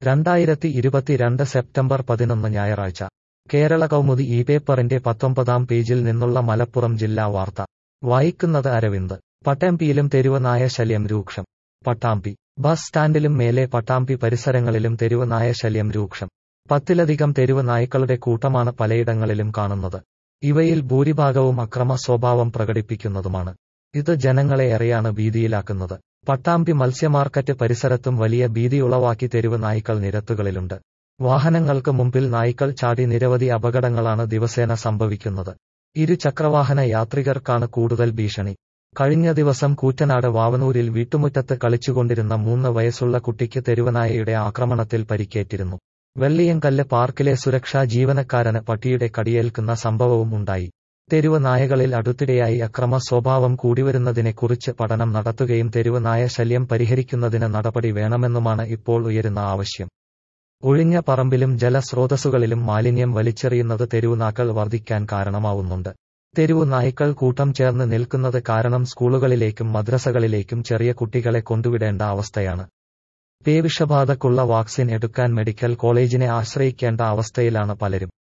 രണ്ടായിരത്തി ഇരുപത്തിരണ്ട് സെപ്റ്റംബർ പതിനൊന്ന് ഞായറാഴ്ച കേരള കൗമുദി ഈ പേപ്പറിന്റെ പത്തൊമ്പതാം പേജിൽ നിന്നുള്ള മലപ്പുറം ജില്ലാ വാർത്ത വായിക്കുന്നത് അരവിന്ദ് പട്ടാമ്പിയിലും തെരുവ് നായ ശല്യം രൂക്ഷം പട്ടാമ്പി ബസ് സ്റ്റാൻഡിലും മേലെ പട്ടാമ്പി പരിസരങ്ങളിലും തെരുവ് നായ ശല്യം രൂക്ഷം പത്തിലധികം തെരുവ് നായ്ക്കളുടെ കൂട്ടമാണ് പലയിടങ്ങളിലും കാണുന്നത് ഇവയിൽ ഭൂരിഭാഗവും അക്രമ സ്വഭാവം പ്രകടിപ്പിക്കുന്നതുമാണ് ഇത് ജനങ്ങളെ ഏറെയാണ് ഭീതിയിലാക്കുന്നത് പട്ടാമ്പി മത്സ്യമാർക്കറ്റ് പരിസരത്തും വലിയ ഭീതി ഉളവാക്കി തെരുവ് നായ്ക്കൾ നിരത്തുകളിലുണ്ട് വാഹനങ്ങൾക്ക് മുമ്പിൽ നായ്ക്കൾ ചാടി നിരവധി അപകടങ്ങളാണ് ദിവസേന സംഭവിക്കുന്നത് ഇരുചക്രവാഹന യാത്രികർക്കാണ് കൂടുതൽ ഭീഷണി കഴിഞ്ഞ ദിവസം കൂറ്റനാട് വാവനൂരിൽ വീട്ടുമുറ്റത്ത് കളിച്ചുകൊണ്ടിരുന്ന മൂന്ന് വയസ്സുള്ള കുട്ടിക്ക് തെരുവനായയുടെ ആക്രമണത്തിൽ പരിക്കേറ്റിരുന്നു വെള്ളിയങ്കല്ല് പാർക്കിലെ സുരക്ഷാ ജീവനക്കാരന് പട്ടിയുടെ കടിയേൽക്കുന്ന സംഭവവും ഉണ്ടായി തെരുവ് നായകളിൽ അടുത്തിടെയായി അക്രമ സ്വഭാവം കൂടിവരുന്നതിനെക്കുറിച്ച് പഠനം നടത്തുകയും തെരുവ് നായ ശല്യം പരിഹരിക്കുന്നതിന് നടപടി വേണമെന്നുമാണ് ഇപ്പോൾ ഉയരുന്ന ആവശ്യം ഒഴിഞ്ഞ പറമ്പിലും ജലസ്രോതസ്സുകളിലും മാലിന്യം വലിച്ചെറിയുന്നത് തെരുവുനാക്കൾ വർദ്ധിക്കാൻ കാരണമാവുന്നുണ്ട് തെരുവു നായ്ക്കൾ കൂട്ടം ചേർന്ന് നിൽക്കുന്നത് കാരണം സ്കൂളുകളിലേക്കും മദ്രസകളിലേക്കും ചെറിയ കുട്ടികളെ കൊണ്ടുവിടേണ്ട അവസ്ഥയാണ് പേവിഷബാധക്കുള്ള വാക്സിൻ എടുക്കാൻ മെഡിക്കൽ കോളേജിനെ ആശ്രയിക്കേണ്ട അവസ്ഥയിലാണ് പലരും